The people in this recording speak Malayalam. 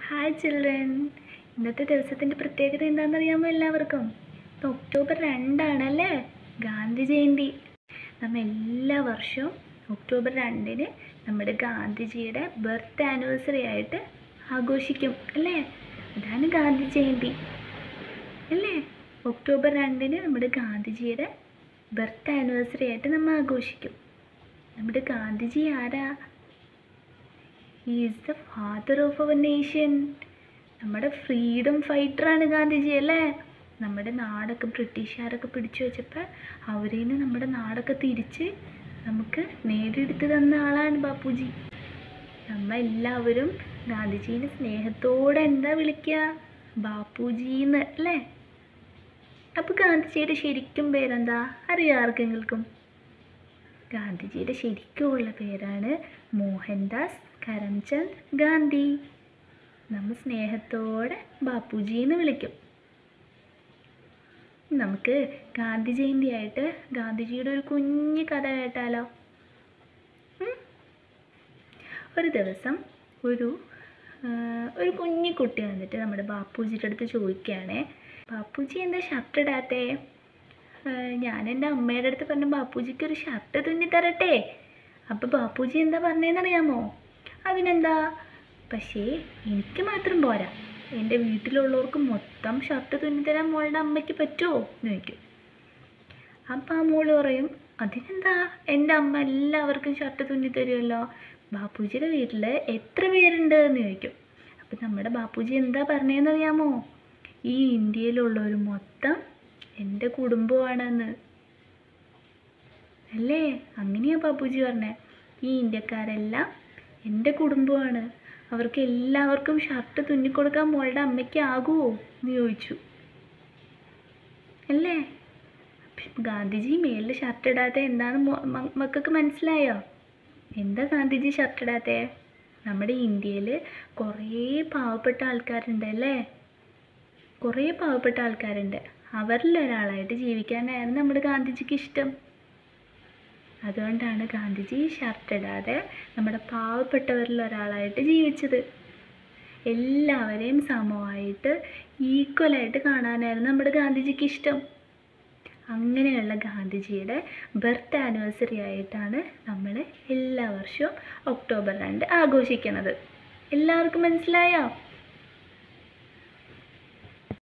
ഹായ് ചിൽഡ്രൻ ഇന്നത്തെ ദിവസത്തിൻ്റെ പ്രത്യേകത എന്താണെന്നറിയാമോ എല്ലാവർക്കും ഇന്ന് ഒക്ടോബർ രണ്ടാണല്ലേ ഗാന്ധി ജയന്തി നമ്മൾ എല്ലാ വർഷവും ഒക്ടോബർ രണ്ടിന് നമ്മുടെ ഗാന്ധിജിയുടെ ബർത്ത് ആനിവേഴ്സറി ആയിട്ട് ആഘോഷിക്കും അല്ലേ അതാണ് ഗാന്ധി ജയന്തി അല്ലേ ഒക്ടോബർ രണ്ടിന് നമ്മുടെ ഗാന്ധിജിയുടെ ബർത്ത് ആനിവേഴ്സറി ആയിട്ട് നമ്മൾ ആഘോഷിക്കും നമ്മുടെ ഗാന്ധിജി ആരാ he is the father of our nation നമ്മുടെ ഫ്രീഡം ഫൈറ്ററാണ് ഗാന്ധിജി അല്ലേ നമ്മുടെ നാടൊക്കെ ബ്രിട്ടീഷുകാരൊക്കെ പിടിച്ചു വെച്ചപ്പോൾ അവരിൽ നിന്ന് നമ്മുടെ നാടൊക്കെ തിരിച്ച് നമുക്ക് നേടിയെടുത്ത് തന്ന ആളാണ് ബാപ്പുജി നമ്മ എല്ലാവരും ഗാന്ധിജീനെ സ്നേഹത്തോടെ എന്താ വിളിക്കുക ബാപ്പുജീന്ന് അല്ലേ അപ്പോൾ ഗാന്ധിജിയുടെ ശരിക്കും പേരെന്താ അറിയാം ആർക്കെങ്കിലും ഗാന്ധിജിയുടെ ശരിക്കുമുള്ള പേരാണ് മോഹൻദാസ് കരംചന്ദ് ഗാന്ധി നമ്മൾ സ്നേഹത്തോടെ ബാപ്പുജി എന്ന് വിളിക്കും നമുക്ക് ഗാന്ധി ജയന്തി ആയിട്ട് ഗാന്ധിജിയുടെ ഒരു കുഞ്ഞു കഥ കേട്ടാലോ ഉം? ഒരു ദിവസം ഒരു ആ, ഒരു കുഞ്ഞു കുട്ടി വന്നിട്ട് നമ്മുടെ ബാപ്പുജിയുടെ അടുത്ത് ചോദിക്കുകയാണേ ബാപ്പുജി എന്താ ഷർട്ട് ഇടാത്തേ ആ, ഞാൻ എൻ്റെ അമ്മയുടെ അടുത്ത് പറഞ്ഞു ബാപ്പുജിക്ക് ഒരു ഷർട്ട് തുന്നി തരട്ടെ അപ്പോൾ ബാപ്പുജി എന്താ പറഞ്ഞതെന്നറിയാമോ അതിനെന്താ പക്ഷേ എനിക്ക് മാത്രം പോരാ എൻ്റെ വീട്ടിലുള്ളവർക്ക് മൊത്തം ഷർട്ട് തുന്നിത്തരാൻ മോളുടെ അമ്മയ്ക്ക് പറ്റുമോ എന്ന് ചോദിക്കും അപ്പം ആ മോള് പറയും അതിനെന്താ എൻ്റെ അമ്മ എല്ലാവർക്കും ഷർട്ട് തുന്നി തരുമല്ലോ ബാപ്പുജിയുടെ വീട്ടിൽ എത്ര പേരുണ്ട് എന്ന് ചോദിക്കും അപ്പം നമ്മുടെ ബാപ്പുജി എന്താ പറഞ്ഞതെന്നറിയാമോ ഈ ഇന്ത്യയിലുള്ളവർ മൊത്തം എൻ്റെ കുടുംബമാണെന്ന് അല്ലേ അങ്ങനെയാ ബാപ്പുജി പറഞ്ഞേ ഈ ഇന്ത്യക്കാരെല്ലാം എൻ്റെ കുടുംബമാണ് അവർക്ക് എല്ലാവർക്കും ഷർട്ട് തുന്നിക്കൊടുക്കാൻ മോളുടെ അമ്മയ്ക്ക് ആകുമോ എന്ന് ചോദിച്ചു അല്ലേ അപ്പം ഗാന്ധിജി മേലിൽ ഷർട്ട് ഇടാത്ത എന്താന്ന് മോ- മ- മക്കൾക്ക് മനസ്സിലായോ എന്താ ഗാന്ധിജി ഷർട്ട് ഇടാത്തേ നമ്മുടെ ഇന്ത്യയിൽ കുറേ പാവപ്പെട്ട ആൾക്കാരുണ്ട് അല്ലേ കുറേ പാവപ്പെട്ട ആൾക്കാരുണ്ട് അവരിൽ ഒരാളായിട്ട് ജീവിക്കാനായിരുന്നു നമ്മുടെ ഗാന്ധിജിക്ക് ഇഷ്ടം അതുകൊണ്ടാണ് ഗാന്ധിജി ഷർട്ട് ഇടാതെ നമ്മുടെ പാവപ്പെട്ടവരിൽ ഒരാളായിട്ട് ജീവിച്ചത് എല്ലാവരെയും സമമായിട്ട് ഈക്വലായിട്ട് കാണാനായിരുന്നു നമ്മുടെ ഗാന്ധിജിക്ക് ഇഷ്ടം അങ്ങനെയുള്ള ഗാന്ധിജിയുടെ ബർത്ത് ആനിവേഴ്സറി ആയിട്ടാണ് നമ്മൾ എല്ലാ വർഷവും ഒക്ടോബർ രണ്ട് ആഘോഷിക്കുന്നത് എല്ലാവർക്കും മനസ്സിലായോ